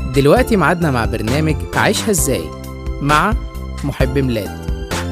دلوقتي ميعادنا مع برنامج عيشها ازاي مع محب ميلاد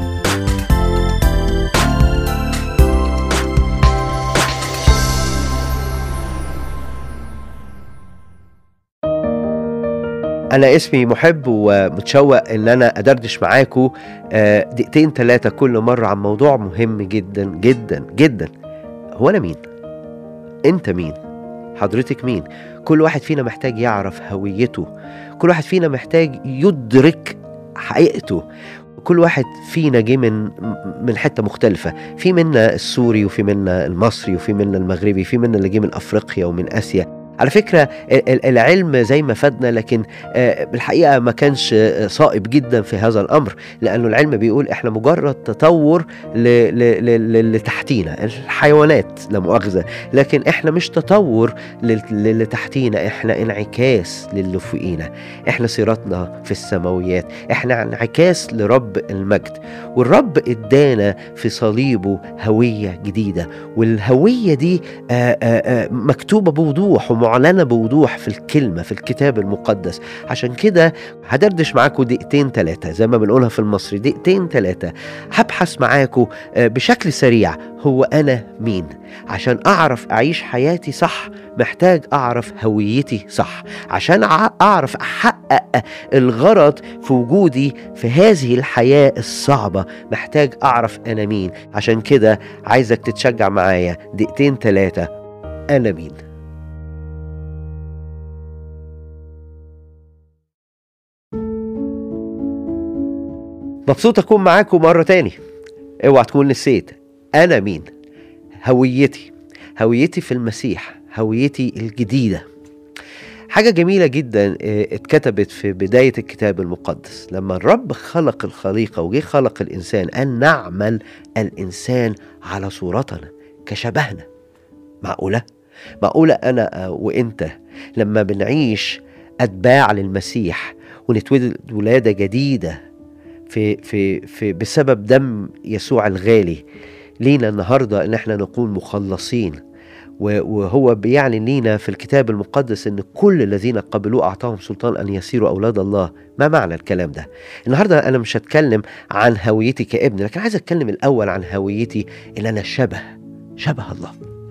أنا اسمي محب ومتشوق إن أنا أدردش معاكم آه، دقيقتين ثلاثة كل مرة عن موضوع مهم جدا جدا جدا هو أنا مين؟ أنت مين؟ حضرتك مين؟ كل واحد فينا محتاج يعرف هويته كل واحد فينا محتاج يدرك حقيقته كل واحد فينا جه من من حته مختلفه في منا السوري وفي منا المصري وفي منا المغربي في منا اللي جه من افريقيا ومن اسيا على فكرة ال- ال- العلم زي ما فادنا لكن آه، بالحقيقة ما كانش آه، صائب جدا في هذا الأمر لأنه العلم بيقول إحنا مجرد تطور ل- ل- ل- ل- لتحتينا الحيوانات لا مؤاخذة لكن إحنا مش تطور لل- للي تحتينا إحنا انعكاس للي فوقينا إحنا سيرتنا في السماويات إحنا انعكاس لرب المجد والرب ادانا في صليبه هوية جديدة والهوية دي آه، آه، آه، مكتوبة بوضوح ومعلنة بوضوح في الكلمة في الكتاب المقدس عشان كده هدردش معاكم دقيقتين ثلاثة زي ما بنقولها في المصري دقيقتين ثلاثة هبحث معاكم آه، بشكل سريع هو أنا مين عشان أعرف أعيش حياتي صح محتاج أعرف هويتي صح عشان أع- أعرف أحقق الغرض في وجودي في هذه الحياة الصعبة محتاج أعرف أنا مين عشان كده عايزك تتشجع معايا دقيقتين ثلاثة أنا مين مبسوط أكون معاكم مرة تاني اوعى تكون نسيت أنا مين هويتي هويتي في المسيح هويتي الجديدة حاجة جميلة جدا آه، اتكتبت في بداية الكتاب المقدس لما الرب خلق الخليقة وجه خلق الإنسان أن نعمل الإنسان على صورتنا كشبهنا معقولة؟ معقولة أنا آه، وإنت لما بنعيش أتباع للمسيح ونتولد ولادة جديدة في في في بسبب دم يسوع الغالي لينا النهارده ان احنا نكون مخلصين و- وهو بيعلن لينا في الكتاب المقدس ان كل الذين قبلوه اعطاهم سلطان ان يصيروا اولاد الله ما معنى الكلام ده النهارده انا مش هتكلم عن هويتي كابن لكن عايز اتكلم الاول عن هويتي ان انا شبه شبه الله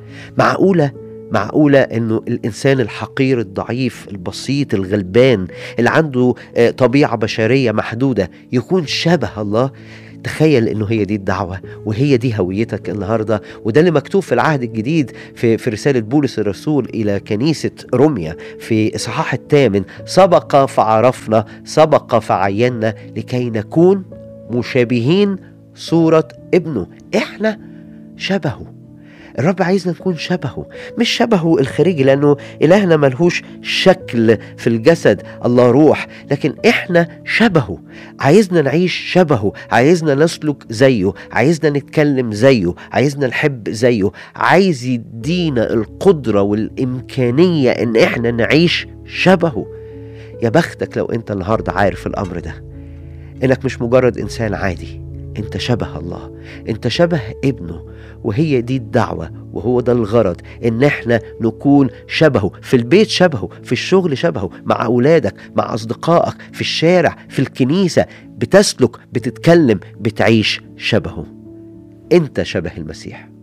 معقوله معقولة انه الانسان الحقير الضعيف البسيط الغلبان اللي عنده آه، طبيعة بشرية محدودة يكون شبه الله تخيل انه هي دي الدعوة وهي دي هويتك النهاردة وده اللي مكتوب في العهد الجديد في, في رسالة بولس الرسول إلى كنيسة روميا في إصحاح الثامن سبق فعرفنا سبق فعينا لكي نكون مشابهين صورة ابنه احنا شبهه الرب عايزنا نكون شبهه مش شبهه الخارجي لانه الهنا ملهوش شكل في الجسد الله روح لكن احنا شبهه عايزنا نعيش شبهه عايزنا نسلك زيه عايزنا نتكلم زيه عايزنا نحب زيه عايز يدينا القدرة والإمكانية ان احنا نعيش شبهه يا بختك لو انت النهاردة عارف الامر ده انك مش مجرد انسان عادي انت شبه الله انت شبه ابنه وهي دي الدعوة وهو ده الغرض ان احنا نكون شبهه في البيت شبهه في الشغل شبهه مع اولادك مع اصدقائك في الشارع في الكنيسة بتسلك بتتكلم بتعيش شبهه انت شبه المسيح